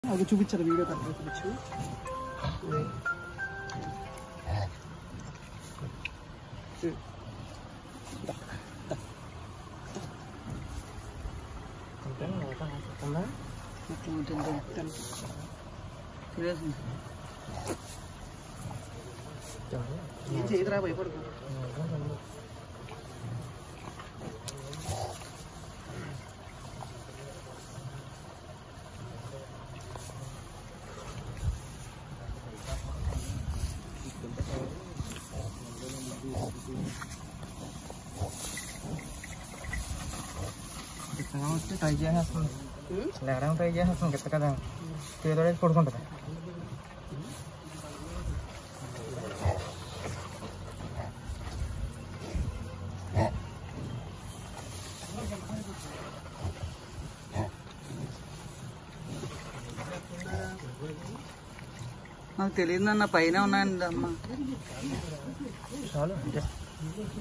అది చూపించారు వీడియో తర్వాత చూపించు అట్లా ఉంటుంది తెలుసు తినేసింది ఏం చేయదురా భయపడకు ట్రై చేసేస్తుంది లేడడం ట్రై చేసేస్తుంది గిట్ట కదా పేదోడేసి పడుకుంటుంది నాకు తెలియదు అన్న పైన ఉన్నాయండి అమ్మ చాలు